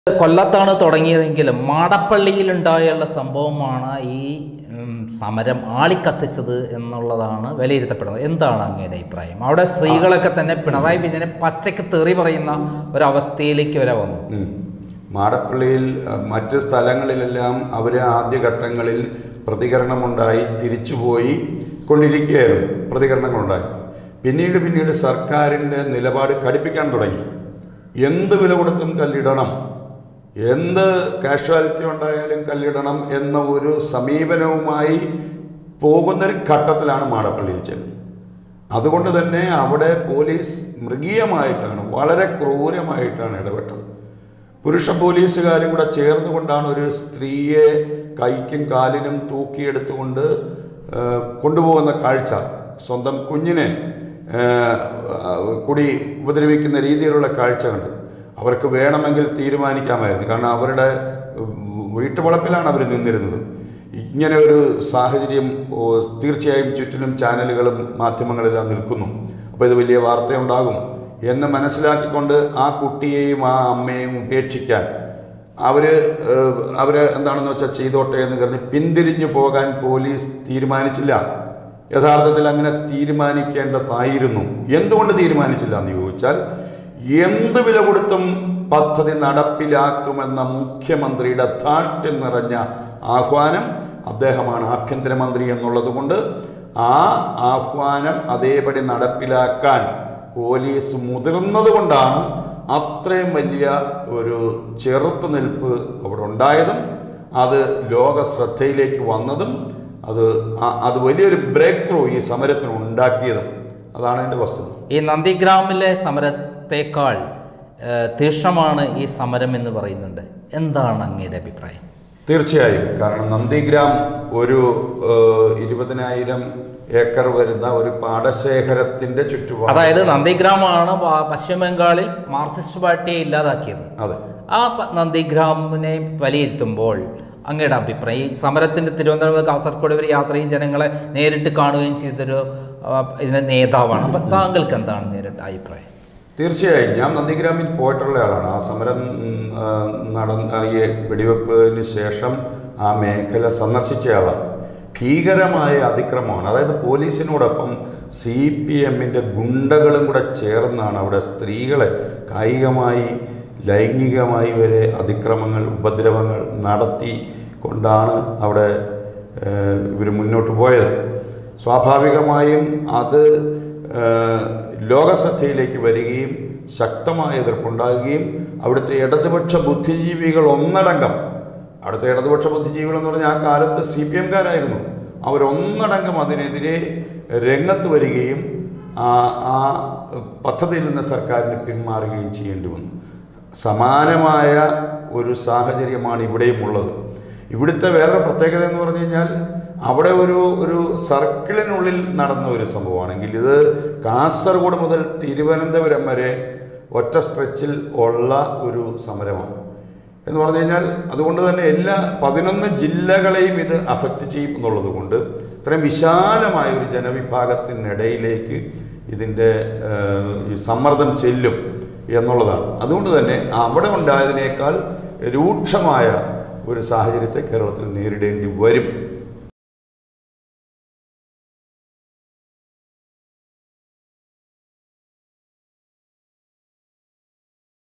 കൊല്ലത്താണ് തുടങ്ങിയതെങ്കിലും മാടപ്പള്ളിയിലുണ്ടായുള്ള സംഭവമാണ് ഈ ഉം, സമരം ആളിക്കത്തിച്ചത് എന്നുള്ളതാണ് വിലയിരുത്തപ്പെടുന്നത് എന്താണ് അങ്ങയുടെ അഭിപ്രായം അവിടെ സ്ത്രീകളൊക്കെ തന്നെ പിണറായി വിജയനെ പച്ചയ്ക്ക് തെറി പറയുന്ന ഒരവസ്ഥയിലേക്ക് വരെ വന്നു ഉം. മാടപ്പള്ളിയിൽ അഹ്, മറ്റ് സ്ഥലങ്ങളിലെല്ലാം അവർ ആദ്യഘട്ടങ്ങളിൽ പ്രതികരണമുണ്ടായി തിരിച്ചുപോയി കൊണ്ടിരിക്കുകയായിരുന്നു പ്രതികരണങ്ങളുണ്ടായി പിന്നീട് പിന്നീട് സർക്കാരിൻ്റെ നിലപാട് കടുപ്പിക്കാൻ തുടങ്ങി എന്ത് വില കൊടുത്തും കല്ലിടണം എന്ത് കാഷ്വാലിറ്റി ഉണ്ടായാലും കല്ലിടണം എന്ന ഒരു സമീപനവുമായി പോകുന്നൊരു ഘട്ടത്തിലാണ് മാടപ്പള്ളിയിൽ ചെല്ലുന്നത് അതുകൊണ്ട് തന്നെ അവിടെ പോലീസ് മൃഗീയമായിട്ടാണ് വളരെ ക്രൂരമായിട്ടാണ് ഇടപെട്ടത് പുരുഷ പോലീസുകാരും കൂടെ ചേർന്നുകൊണ്ടാണ് ഒരു സ്ത്രീയെ കൈക്കും കാലിനും തൂക്കിയെടുത്തുകൊണ്ട് ആ, കൊണ്ടുപോകുന്ന കാഴ്ച സ്വന്തം കുഞ്ഞിനെ ആ, കൂടി ഉപദ്രവിക്കുന്ന രീതിയിലുള്ള കാഴ്ച കണ്ടത് അവർക്ക് വേണമെങ്കിൽ തീരുമാനിക്കാമായിരുന്നു കാരണം അവരുടെ ഉം, വീട്ടുവളപ്പിലാണ് അവർ നിന്നിരുന്നത് ഇങ്ങനെ ഒരു സാഹചര്യം ഓ, തീർച്ചയായും ചുറ്റിനും ചാനലുകളും മാധ്യമങ്ങളെല്ലാം നിൽക്കുന്നു അപ്പോൾ ഇത് വലിയ വാർത്തയുണ്ടാകും എന്ന് മനസ്സിലാക്കിക്കൊണ്ട് ആ കുട്ടിയെയും ആ അമ്മയെയും ഉപേക്ഷിക്കാൻ അവർ അവർ എന്താണെന്ന് വെച്ചാൽ ചെയ്തോട്ടെ എന്ന് കരുതി പിന്തിരിഞ്ഞു പോകാൻ പോലീസ് തീരുമാനിച്ചില്ല യഥാർത്ഥത്തിൽ അങ്ങനെ തീരുമാനിക്കേണ്ടതായിരുന്നു എന്തുകൊണ്ട് തീരുമാനിച്ചില്ല എന്ന് ചോദിച്ചാൽ എന്ത് വില കൊടുത്തും പദ്ധതി നടപ്പിലാക്കുമെന്ന മുഖ്യമന്ത്രിയുടെ ധാഷ്ട്യം നിറഞ്ഞ ആഹ്വാനം അദ്ദേഹമാണ് ആഭ്യന്തരമന്ത്രി എന്നുള്ളത് കൊണ്ട് ആ ആഹ്വാനം അതേപടി നടപ്പിലാക്കാൻ പോലീസ് മുതിർന്നത് കൊണ്ടാണ് അത്രയും വലിയ ഒരു ചെറുത്തുനിൽപ്പ് അവിടെ ഉണ്ടായതും അത് ലോക ശ്രദ്ധയിലേക്ക് വന്നതും അത് ആ- അത് വലിയൊരു ബ്രേക്ക് ത്രൂ ഈ സമരത്തിന് ഉണ്ടാക്കിയതും അതാണ് എൻ്റെ വസ്തുത ഈ നന്ദിഗ്രാമിലെ സമരത്തേക്കാൾ ഏഹ്, തീക്ഷ്ണമാണ് ഈ സമരം എന്ന് പറയുന്നുണ്ട് എന്താണ് അങ്ങയുടെ അഭിപ്രായം തീർച്ചയായും കാരണം നന്ദിഗ്രാം ഒരു ഏഹ്, ഇരുപതിനായിരം ഏക്കർ വരുന്ന ഒരു പാടശേഖരത്തിൻ്റെ ചുറ്റുപാട് അതായത് നന്ദിഗ്രാമാണ് പ- പശ്ചിമ ബംഗാളിൽ മാർക്സിസ്റ്റ് പാർട്ടിയെ ഇല്ലാതാക്കിയത് അതെ ആ പ- നന്ദിഗ്രാമിനെ വിലയിരുത്തുമ്പോൾ അങ്ങയുടെ അഭിപ്രായം ഈ സമരത്തിൻ്റെ തിരുവനന്തപുരം മുതൽ കാസർഗോഡ് വരെ യാത്രയും ജനങ്ങളെ നേരിട്ട് കാണുകയും ചെയ്തൊരു ആ, ഇതിന്റെ നേതാവാണ് അപ്പം താങ്കൾക്ക് എന്താണ് നേരിട്ട് അഭിപ്രായം തീർച്ചയായും ഞാൻ നന്ദിഗ്രാമിൽ പോയിട്ടുള്ള ആളാണ് ആ സമരം ഉം, ആ, നടന്ന ഈ വെടിവെപ്പിന് ശേഷം ആ മേഖല സന്ദർശിച്ചയാളാണ് ഭീകരമായ അതിക്രമമാണ് അതായത് പോലീസിനോടൊപ്പം സി പി എമ്മിൻ്റെ ഗുണ്ടകളും കൂടെ ചേർന്നാണ് അവിടെ സ്ത്രീകളെ കായികമായി ലൈംഗികമായി വരെ അതിക്രമങ്ങൾ ഉപദ്രവങ്ങൾ നടത്തി കൊണ്ടാണ് അവിടെ ഇവർ മുന്നോട്ട് പോയത് സ്വാഭാവികമായും അത് ഏഹ് ലോകശ്രദ്ധയിലേക്ക് വരികയും ശക്തമായ എതിർപ്പുണ്ടാകുകയും അവിടുത്തെ ഇടതുപക്ഷ ബുദ്ധിജീവികൾ ഒന്നടങ്കം അവിടുത്തെ ഇടതുപക്ഷ ബുദ്ധിജീവികൾ എന്ന് പറഞ്ഞാൽ ആ കാലത്ത് സി പി എംകാരായിരുന്നു അവരൊന്നടങ്കം അതിനെതിരെ രംഗത്ത് വരികയും ആ ആ പദ്ധതിയിൽ നിന്ന് സർക്കാരിന് പിന്മാറുകയും ചെയ്യേണ്ടി വന്നു സമാനമായ ഒരു സാഹചര്യമാണ് ഇവിടെയും ഉള്ളത് ഇവിടുത്തെ വേറൊരു പ്രത്യേകത എന്ന് പറഞ്ഞു കഴിഞ്ഞാൽ അവിടെ ഒരു ഒരു സർക്കിളിനുള്ളിൽ നടന്ന ഒരു സംഭവമാണെങ്കിൽ ഇത് കാസർഗോഡ് മുതൽ തിരുവനന്തപുരം വരെ ഒറ്റ സ്ട്രെച്ചിൽ ഉള്ള ഒരു സമരമാണ് എന്ന് പറഞ്ഞു കഴിഞ്ഞാൽ അതുകൊണ്ട് തന്നെ എല്ലാ പതിനൊന്ന് ജില്ലകളെയും ഇത് അഫക്റ്റ് ചെയ്യും എന്നുള്ളത് കൊണ്ട് ഇത്രയും വിശാലമായ ഒരു ജനവിഭാഗത്തിനിടയിലേക്ക് ഇതിൻ്റെ ഏഹ്, ഈ സമ്മർദ്ദം ചെല്ലും എന്നുള്ളതാണ് അതുകൊണ്ട് തന്നെ അവിടെ ഉണ്ടായതിനേക്കാൾ രൂക്ഷമായ ഒരു സാഹചര്യത്തെ കേരളത്തിൽ നേരിടേണ്ടി വരും